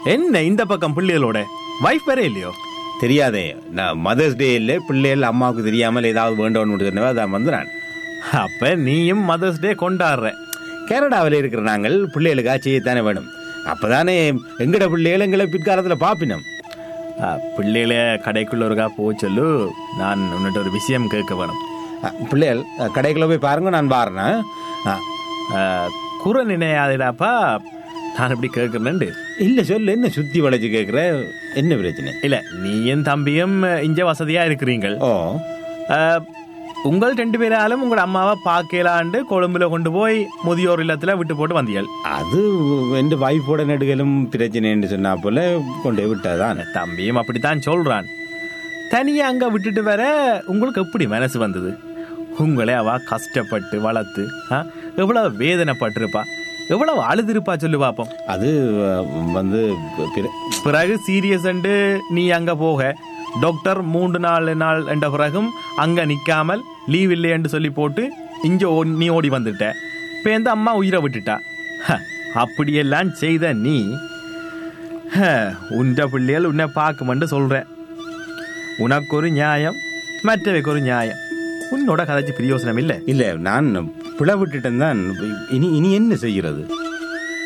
என்ன இந்த பக்கம் பிள்ளைகளோட வைஃப் வேற இல்லையோ தெரியாதே நான் மதர்ஸ் டே இல்லை பிள்ளைகள் அம்மாவுக்கு தெரியாமல் ஏதாவது வேண்டோன்னு சொன்னவா அதான் வந்து நான் அப்ப நீயும் மதர்ஸ் டே கொண்டாடுற கனடாவில் இருக்கிற நாங்கள் பிள்ளைகளுக்காக செய்யத்தானே வேணும் அப்பதானே எங்கட பிள்ளைகள் எங்களை பிற்காலத்தில் பாப்பினோம் ஆ, பிள்ளைகள கடைக்குள்ள ஒருக்கா போக சொல்லு நான் உன்னிட்ட ஒரு விஷயம் கேட்க வேணும் அஹ், பிள்ளைகள் அஹ், கடைக்குள்ள போய் பாருங்க நான் பாருண்ணா ஆ, குறை நினையாதடாப்பா நான் இப்படி கேட்கிறேன்ண்டு இல்லை சொல்லு என்ன சுத்தி வளைச்சு கேட்குற என்ன பிரச்சனை இல்ல நீயும் தம்பியும் இங்க வசதியா இருக்கிறீங்கள் ஓ ஆ, உங்கள் ரெண்டு பேராலும் உங்களோட அம்மாவை பார்க்கலாண்டு கொழும்புல கொண்டு போய் முதியோர் இல்லத்துல விட்டு போட்டு வந்தீர்கள் அது என் வைஃபோட நடுகளும் பிரச்சனைன்னு சொன்னா போல கொண்டு போய் விட்டாதான் தம்பியும் அப்படித்தான் சொல்றான் தனியா அங்க விட்டுட்டு வர உங்களுக்கு எப்படி மனசு வந்தது உங்களே அவ கஷ்டப்பட்டு வளர்த்து ஆ, எவ்வளவு வேதனைப்பட்டிருப்பா எவ்வளவு அழுதுருப்பா சொல்லு பாப்போம் அது அஹ், வந்து பிற- பிறகு சீரியஸ் நீ அங்க போக டாக்டர் மூன்று நாலு நாள் என்ற பிறகும் அங்க நிக்காமல் லீவ் இல்லையென்று சொல்லி போட்டு இங்க ஓ- நீ ஓடி வந்துட்ட இப்ப இந்த அம்மா உயிரை விட்டுட்டா ஹ, அப்படியெல்லாம் செய்த நீ ஹ, உன்ற பிள்ளைகள் உன்னை பார்க்குமென்று சொல்ற உனக்கு ஒரு நியாயம் மற்றவைக்கு ஒரு நியாயம் உன்னோட கதைச்சு பிரயோசனம் இல்லை இல்ல நான் பிள விட்டுட்டேன் தான் இனி இனி என்ன செய்கிறது